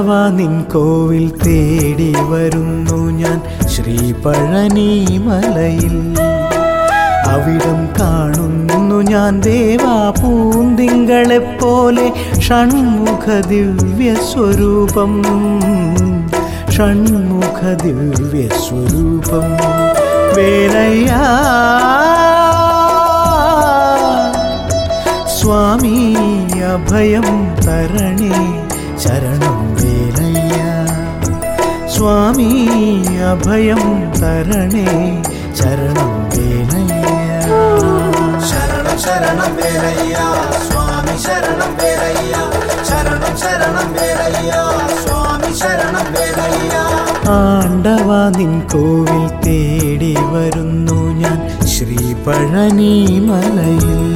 ആണ്ടവ നിൻ കോവിൽ തേടി വരുന്നു ഞാൻ ശ്രീ പഴനി മലയിൽ അവിടം കാണുന്നു ഞാൻ ദേവാ പൂന്തിങ്കളെപ്പോലെ ഷൺമുഖ ദിവ്യ സ്വരൂപം ഷൺമുഖ ദിവ്യ സ്വരൂപം വേലയ്യാ സ്വാമി അഭയം തരണേ ശരണം വേലയ്യ സ്വാമി അഭയം തരണേ ശരണം വേലയ്യ ശരണം ശരണം വേലയ്യ സ്വാമി ശരണം വേലയ്യ ശരണം ശരണം വേലയ്യ സ്വാമി ശരണം വേലയ്യ ആണ്ടവ നിൻ കോവിൽ തേടി വരുന്നു ഞാൻ ശ്രീ പഴനി മലയിൽ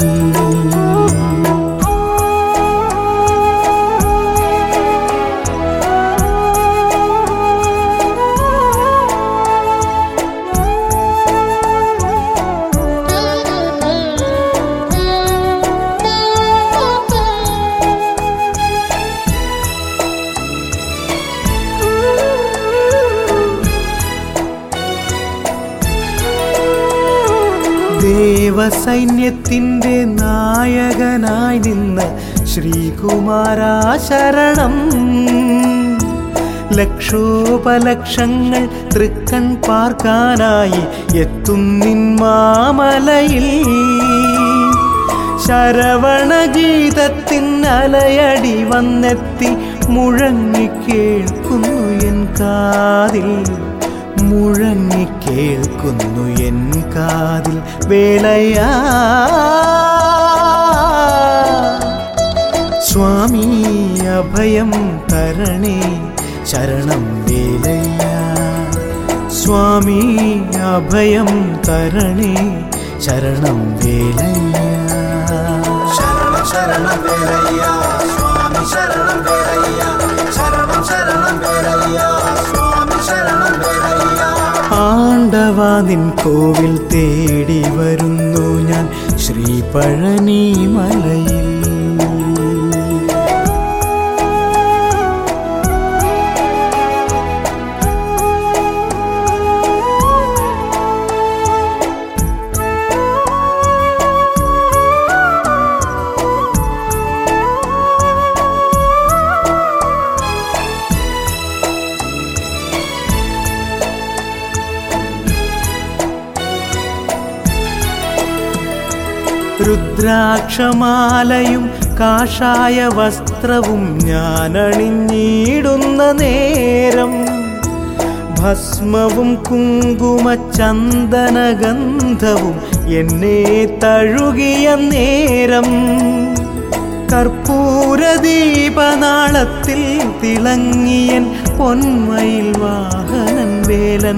ദേവസൈന്യത്തിൻ്റെ നായകനായി നിന്ന് ശ്രീകുമാരാ ശരണം ലക്ഷോപലക്ഷങ്ങൾ തൃക്കൺ പാർക്കാനായി എത്തുന്നിൻ മാമലയിൽ ശരവണഗീതത്തിൻ അലയടി വന്നെത്തി മുഴങ്ങിക്കേൾക്കുന്നു എൻ കാതിൽ മുഴങ്ങിക്കേൾക്കുന്നു എൻ കാതിൽ വേലയാ സ്വാമി അഭയം തരണേ ശരണം വേലയ്യ സ്വാമി അഭയം തരണേ ശരണം വേലയ്യ ശരണം ശരണം വേലയ്യ സ്വാമി ശരണം വേലയ്യ ശരണം ശരണം വേലയ്യ സ്വാമി ശരണം വേലയ്യ ആണ്ടവ നിൻ കോവിൽ തേടി വരുന്നു ഞാൻ ശ്രീ പഴനി മലയിൽ രുദ്രാക്ഷമാലയും കാഷായ വസ്ത്രവും ഞാനണിഞ്ഞിടുന്ന നേരം ഭസ്മവും കുങ്കുമ ചന്ദനഗന്ധവും എന്നെ തഴുകിയ നേരം കർപ്പൂരദീപനാളത്തിൽ തിളങ്ങിയൻ പൊന്മയിൽ വാഹനൻ വേലൻ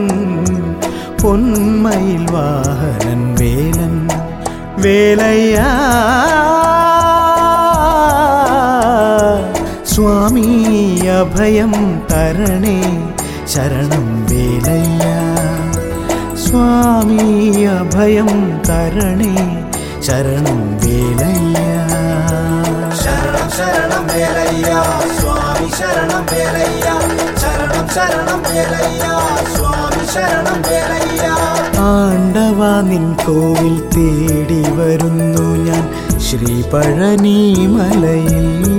പൊന്മയിൽ വാഹനൻ വേലൻ വേലയ്യാ സ്വാമി അഭയം തരണേ ശരണം വേലയ്യ സ്വാമി അഭയം തരണേ ശരണം വേലയ്യ ശരണം ശരണം വേലയ്യ സ്വാമി ശരണം വേലയ്യ ശരണം ശരണം വേലയ്യ സ്വാമി ശരണം വേലയ്യ ആണ്ടവ നിൻ കോവിൽ തേടി വരുന്നു ഞാൻ ശ്രീ പഴനി മലയിൽ